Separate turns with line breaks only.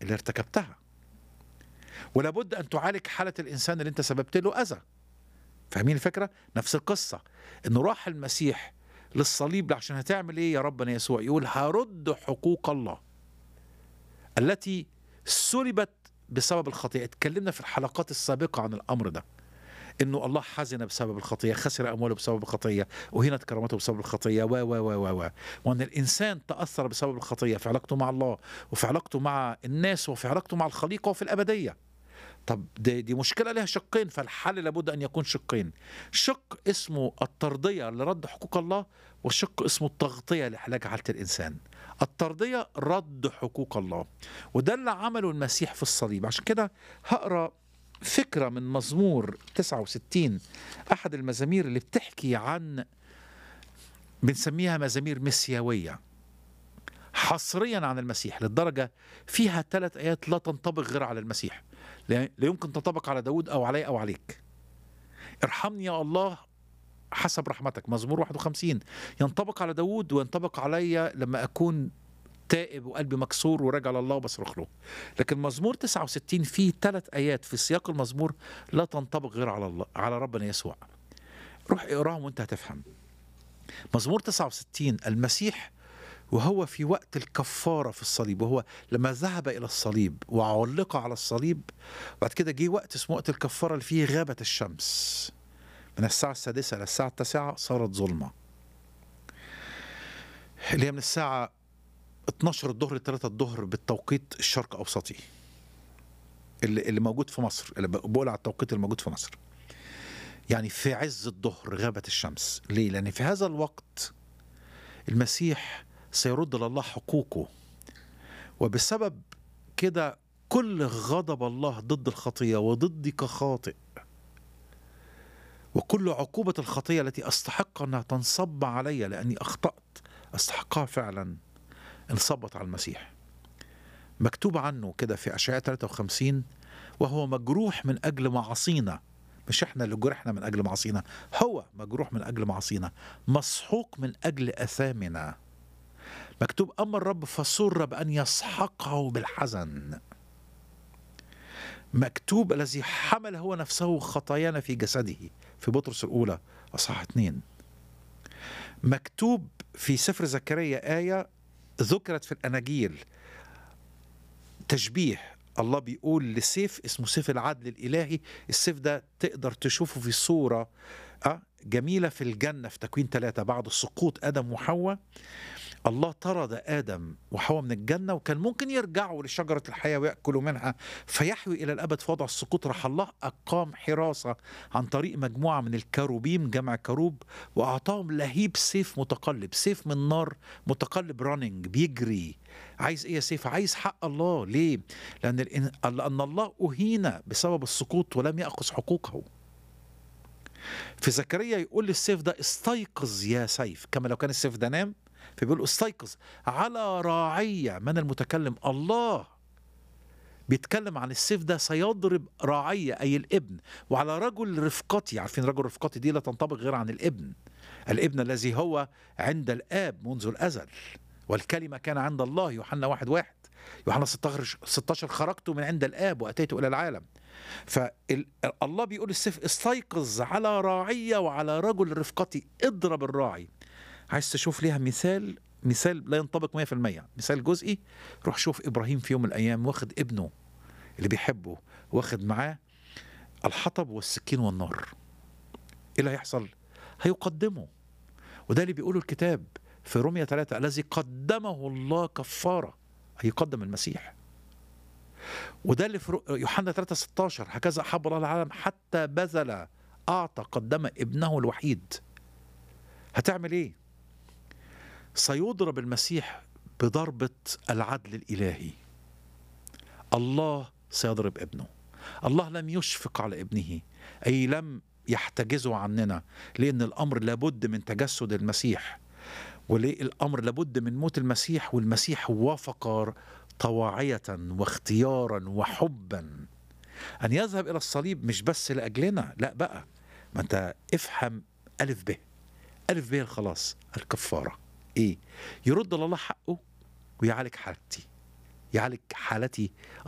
اللي ارتكبتها ولا بد ان تعالج حاله الانسان اللي انت سببت له اذى فاهمين الفكره نفس القصه انه راح المسيح للصليب عشان هتعمل ايه يا ربنا يسوع يقول هرد حقوق الله التي سلبت بسبب الخطيئه اتكلمنا في الحلقات السابقه عن الامر ده انه الله حزن بسبب الخطيه خسر امواله بسبب الخطيه وهنت كرامته بسبب الخطيه و و و و و وان الانسان تاثر بسبب الخطيه في علاقته مع الله وفي علاقته مع الناس وفي علاقته مع الخليقه وفي الابديه طب دي, دي مشكله لها شقين فالحل لابد ان يكون شقين شق اسمه الترضيه لرد حقوق الله وشق اسمه التغطيه لعلاج حاله الانسان الترضيه رد حقوق الله وده اللي عمله المسيح في الصليب عشان كده هقرا فكره من مزمور 69 احد المزامير اللي بتحكي عن بنسميها مزامير مسيويه حصريا عن المسيح للدرجه فيها ثلاث ايات لا تنطبق غير على المسيح لا يمكن تنطبق على داود او علي او عليك ارحمني يا الله حسب رحمتك مزمور 51 ينطبق على داود وينطبق علي لما اكون تائب وقلبي مكسور وراجع لله وبصرخ له لكن مزمور 69 فيه ثلاث ايات في سياق المزمور لا تنطبق غير على الله على ربنا يسوع روح اقراهم وانت هتفهم مزمور 69 المسيح وهو في وقت الكفارة في الصليب وهو لما ذهب إلى الصليب وعلق على الصليب بعد كده جه وقت اسمه وقت الكفارة اللي فيه غابت الشمس من الساعة السادسة إلى الساعة التاسعة صارت ظلمة اللي هي من الساعة 12 الظهر ل 3 الظهر بالتوقيت الشرق أوسطي اللي, اللي موجود في مصر اللي بقول على التوقيت الموجود في مصر يعني في عز الظهر غابت الشمس ليه؟ لأن في هذا الوقت المسيح سيرد لله حقوقه وبسبب كده كل غضب الله ضد الخطيه وضدي كخاطئ وكل عقوبه الخطيه التي استحق انها تنصب علي لاني اخطات استحقها فعلا انصبت على المسيح مكتوب عنه كده في اشعياء 53 وهو مجروح من اجل معاصينا مش احنا اللي جرحنا من اجل معاصينا هو مجروح من اجل معاصينا مسحوق من اجل اثامنا مكتوب أما الرب فسر بأن يسحقه بالحزن مكتوب الذي حمل هو نفسه خطايانا في جسده في بطرس الأولى أصحاح اثنين مكتوب في سفر زكريا آية ذكرت في الأناجيل تشبيه الله بيقول لسيف اسمه سيف العدل الإلهي السيف ده تقدر تشوفه في صورة جميلة في الجنة في تكوين ثلاثة بعد سقوط آدم وحواء الله طرد آدم وحواء من الجنة وكان ممكن يرجعوا لشجرة الحياة ويأكلوا منها فيحيوا إلى الأبد في وضع السقوط راح الله أقام حراسة عن طريق مجموعة من الكروبيم جمع كروب وأعطاهم لهيب سيف متقلب سيف من نار متقلب راننج بيجري عايز إيه يا سيف عايز حق الله ليه لأن, لأن الله أهين بسبب السقوط ولم يأخذ حقوقه في زكريا يقول للسيف ده استيقظ يا سيف كما لو كان السيف ده نام فبيقول استيقظ على راعية من المتكلم الله بيتكلم عن السيف ده سيضرب راعية أي الابن وعلى رجل رفقتي عارفين رجل رفقتي دي لا تنطبق غير عن الابن الابن الذي هو عند الآب منذ الأزل والكلمة كان عند الله يوحنا واحد واحد يوحنا 16 16 خرجت من عند الآب وأتيت إلى العالم فالله بيقول السيف استيقظ على راعية وعلى رجل رفقتي اضرب الراعي عايز تشوف ليها مثال مثال لا ينطبق 100% مثال جزئي روح شوف ابراهيم في يوم من الايام واخد ابنه اللي بيحبه واخد معاه الحطب والسكين والنار ايه اللي هيحصل هيقدمه وده اللي بيقوله الكتاب في رومية ثلاثة الذي قدمه الله كفارة هيقدم المسيح وده اللي في يوحنا 3 16 هكذا أحب الله العالم حتى بذل أعطى قدم ابنه الوحيد هتعمل إيه؟ سيضرب المسيح بضربة العدل الإلهي الله سيضرب ابنه الله لم يشفق على ابنه أي لم يحتجزه عننا لأن الأمر لابد من تجسد المسيح وليه الأمر لابد من موت المسيح والمسيح وافق طواعية واختيارا وحبا أن يذهب إلى الصليب مش بس لأجلنا لا بقى ما أنت افهم ألف ب ألف ب الخلاص الكفارة إيه يرد الله حقه ويعالج حالتي يعالج حالتي